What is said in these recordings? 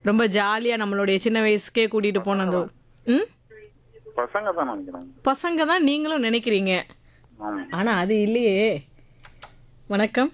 ரொம்ப ஜாலியா நம்மளுடைய சின்ன வயசுக்கே கூட்டிட்டு போனது ம் பசங்க தான் நினைக்கிறேன் பசங்க தான் நீங்களும் நினைக்கிறீங்க ஆமா ஆனா அது இல்லையே வணக்கம்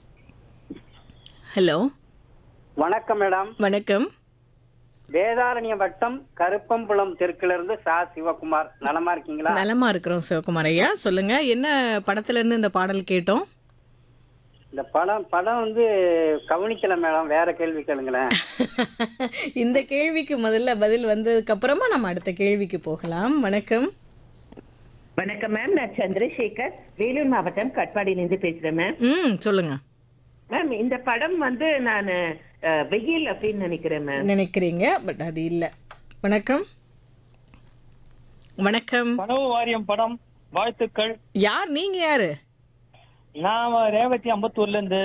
ஹலோ வணக்கம் மேடம் வணக்கம் வேதாரண்ய வட்டம் கருப்பம்புலம் தெற்குல இருந்து சா சிவகுமார் நலமா இருக்கீங்களா நலமா இருக்கிறோம் சிவகுமார் ஐயா சொல்லுங்க என்ன படத்துல இருந்து இந்த பாடல் கேட்டோம் இந்த படம் படம் வந்து கவனிக்கல மேடம் வேற கேள்வி கேளுங்களேன் இந்த கேள்விக்கு முதல்ல பதில் வந்ததுக்கு அப்புறமா நம்ம அடுத்த கேள்விக்கு போகலாம் வணக்கம் வணக்கம் மேம் நான் சந்திரசேகர் வேலூர் மாவட்டம் கட்பாடியிலிருந்து பேசுறேன் மேம் ம் சொல்லுங்க மேம் இந்த படம் வந்து நான் வெயில் அப்படின்னு நினைக்கிறேன் மேம் நினைக்கிறீங்க பட் அது இல்ல வணக்கம் வணக்கம் கனவு வாரியம் படம் வாழ்த்துக்கள் யார் நீங்க யாரு நான் ரேவதி அம்பத்தூர்ல இருந்து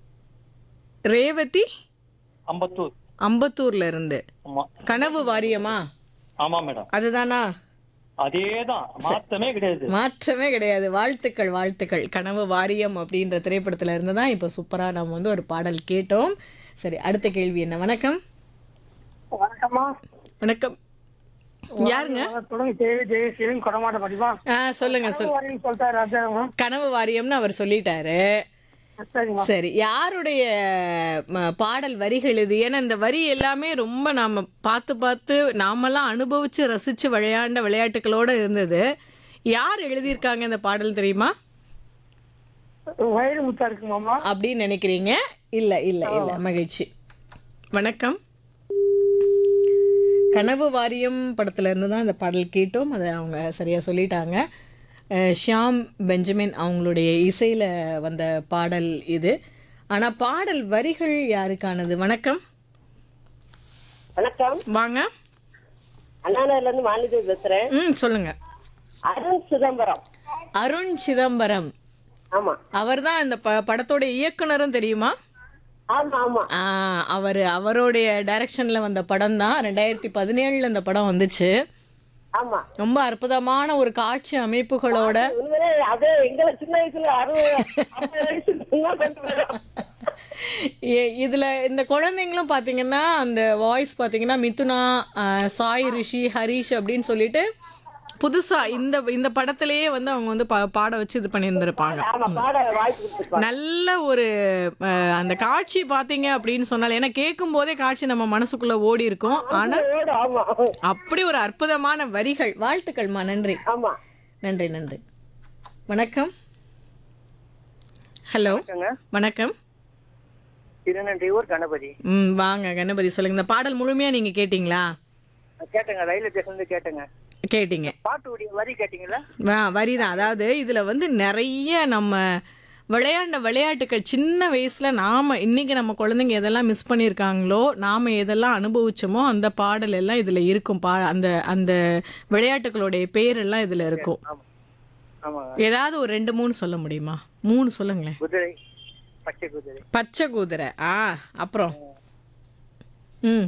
ரேவதி அம்பத்தூர் அம்பத்தூர்ல இருந்து ஆமா கனவு வாரியமா ஆமா மேடம் அதுதானா அதேதான் மாத்தமே கிடையாது மாற்றமே கிடையாது வாழ்த்துக்கள் வாழ்த்துக்கள் கனவு வாரியம் அப்படின்ற திரைப்படத்துல இருந்து தான் இப்போ சூப்பரா நம்ம வந்து ஒரு பாடல் கேட்டோம் சரி அடுத்த கேள்வி என்ன வணக்கம் வணக்கம்மா வணக்கம் யாருங்க தொடங்கி தேவி ஜெயசீலன் கொடமாட்ட படிப்பா ஆ சொல்லுங்க சொல் வரேன்னு சொல்லிட்டாரு ராஜாங்க கனவு வாரியம்னு அவர் சொல்லிட்டாரு சரிம்மா சரி யாருடைய ம, பாடல் வரிகள் இது ஏன்னா இந்த வரி எல்லாமே ரொம்ப நாம பார்த்து பார்த்து நாமெல்லாம் அனுபவிச்சு ரசிச்சு விளையாண்ட விளையாட்டுகளோட இருந்தது யார் எழுதியிருக்காங்க இந்த பாடல் தெரியுமா வயிறு முத்தா இருக்குமாம்மா அப்படின்னு நினைக்கிறீங்க இல்ல இல்ல இல்ல மகிழ்ச்சி வணக்கம் கனவு வாரியம் படத்துல இருந்து தான் இந்த பாடல் கேட்டோம் அதை அவங்க சரியா சொல்லிட்டாங்க அஹ் ஷியாம் பெஞ்சமின் அவங்களுடைய இசையில வந்த பாடல் இது ஆனா பாடல் வரிகள் யாருக்கானது வணக்கம் வணக்கம் வாங்க அண்ணாநகர்ல இருந்து மாலிதேவி பேசுறேன் ம் சொல்லுங்க அருண் சிதம்பரம் அருண் சிதம்பரம் ஆமா அவர்தான் இந்த ப படத்தோட இயக்குனரும் தெரியுமா ஆமா ஆமா ஆ அவர் அவருடைய டைரக்ஷன்ல வந்த படம் தான் ரெண்டாயிரத்தி பதினேழுல இந்த படம் வந்துச்சு ஆமா ரொம்ப அற்புதமான ஒரு காட்சி அமைப்புகளோட உண்மையிலே அதே எங்களை சின்ன வயசுல அறுபது ஐம்பது வயசு சும்மா கொண்டு வரோம். இ- இதுல இந்த குழந்தைங்களும் பாத்தீங்கன்னா அந்த வாய்ஸ் பாத்தீங்கன்னா மிதுனா ஆ, சாய் ரிஷி ஹரிஷ் அப்படின்னு சொல்லிட்டு புதுசா இந்த இந்த படத்திலேயே வந்து அவங்க வந்து பா- பாட வச்சு இது பண்ணியிருந்திருப்பாங்க ஆமா பாட வாய்ப்பு கொடுத்துருப்பாங்க நல்ல ஒரு அஹ், அந்த காட்சி பாத்தீங்க அப்படின்னு சொன்னால் ஏன்னா கேட்கும் போதே காட்சி நம்ம மனசுக்குள்ள ஓடி இருக்கும் ஆனா ஓடு, ஆமா அப்படி ஒரு அற்புதமான வரிகள் வாழ்த்துக்கள்மா நன்றி ஆமா நன்றி நன்றி வணக்கம் ஹலோ வணக்கம் திருநன்றியூர் கணபதி ம் வாங்க கணபதி சொல்லுங்க இந்த பாடல் முழுமையா நீங்க கேட்டிங்களா கேட்டேங்க ரயில்வே ஸ்டேஷன்ல கேட்டேங்க கேட்டீங்க பாட்டுடைய வரி கேட்டீங்களா வா வரிதான் அதாவது இதுல வந்து நிறைய நம்ம விளையாண்ட விளையாட்டுகள் சின்ன வயசுல நாம இன்னைக்கு நம்ம குழந்தைங்க எதெல்லாம் மிஸ் பண்ணியிருக்காங்களோ நாம எதெல்லாம் அனுபவிச்சோமோ அந்த பாடல் எல்லாம் இதுல இருக்கும் பா அந்த அந்த விளையாட்டுகளுடைய பேர் எல்லாம் இதுல இருக்கும் ஆமா ஏதாவது ஒரு ரெண்டு மூணு சொல்ல முடியுமா மூணு சொல்லுங்களேன் குதிரை பச்சை குதிரை பச்சை குதிரை ஆ அப்புறம் ம்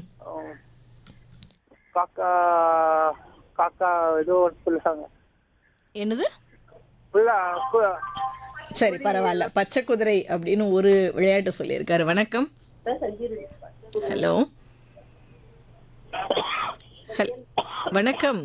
காக்கா காக்கா ஏதோ ஒன்று சொல்லுவாங்க என்னது ஃபுல்லா சரி பரவாயில்ல பச்சை குதிரை அப்படின்னு ஒரு விளையாட்டு சொல்லியிருக்காரு வணக்கம் ஹலோ ஹல்- வணக்கம்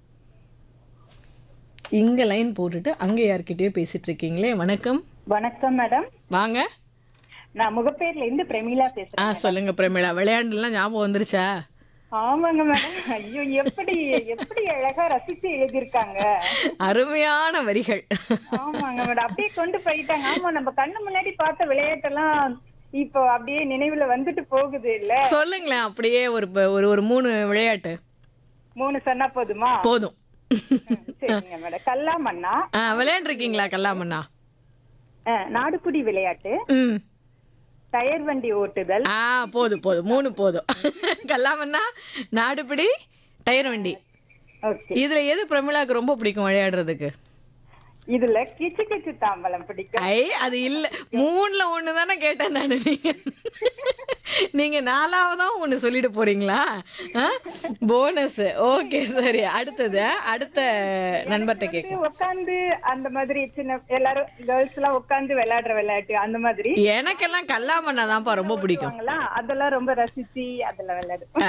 இங்க லைன் போட்டுட்டு அங்க யார்கிட்டயோ பேசிட்டு இருக்கீங்களே வணக்கம் வணக்கம் மேடம் வாங்க நான் முகப்பேர்ல இருந்து பிரமிளா ஆ பேசுறேன் சொல்லுங்க பிரமிளா விளையாண்டுலாம் ஞாபகம் வந்துருச்சா ஆமாங்க மேடம் ஐயோ எப்படி எப்படி அழகா ரசிச்சு எழுதியிருக்காங்க அருமையான வரிகள் ஆமாங்க மேடம் அப்படியே கொண்டு போயிட்டாங்க ஆமா நம்ம கண்ணு முன்னாடி பார்த்த விளையாட்டெல்லாம் இப்போ அப்படியே நினைவுல வந்துட்டு போகுது இல்ல சொல்லுங்களேன் அப்படியே ஒரு ப- ஒரு ஒரு மூணு விளையாட்டு மூணு சொன்னா போதுமா போதும் ம், சரிங்க மேடம் கல்லாமண்ணா ஆ விளையாண்டுருக்கீங்களா கல்லாமண்ணா அஹ், நாடுபுடி விளையாட்டு ம் டயர் வண்டி ஓட்டுதல் ஆ போதும் போதும் மூணு போதும் கல்லாமண்ணா நாடுபிடி டயர் வண்டி ஓகே இதுல எது பிரமிளாக்கு ரொம்ப பிடிக்கும் விளையாடுறதுக்கு இதுல கிச்சு கிச்சு தாம்பலம் பிடிக்கும் ஐ அது இல்ல மூணுல ஒண்ணு தானே கேட்டேன் நான் நீங்க நீங்க நாலாவதா ஒண்ணு சொல்லிட்டு போறீங்களா போனஸ் ஓகே சரி அடுத்தது அடுத்த நண்பர்கிட்ட கேட்க உட்காந்து அந்த மாதிரி சின்ன எல்லாரும் கேர்ள்ஸ் எல்லாம் உட்காந்து விளையாடுற விளையாட்டு அந்த மாதிரி எனக்கெல்லாம் கல்லாமண்ணா தான்ப்பா ரொம்ப பிடிக்கும் அதெல்லாம் ரொம்ப ரசிச்சு அதெல்லாம் விளையாடு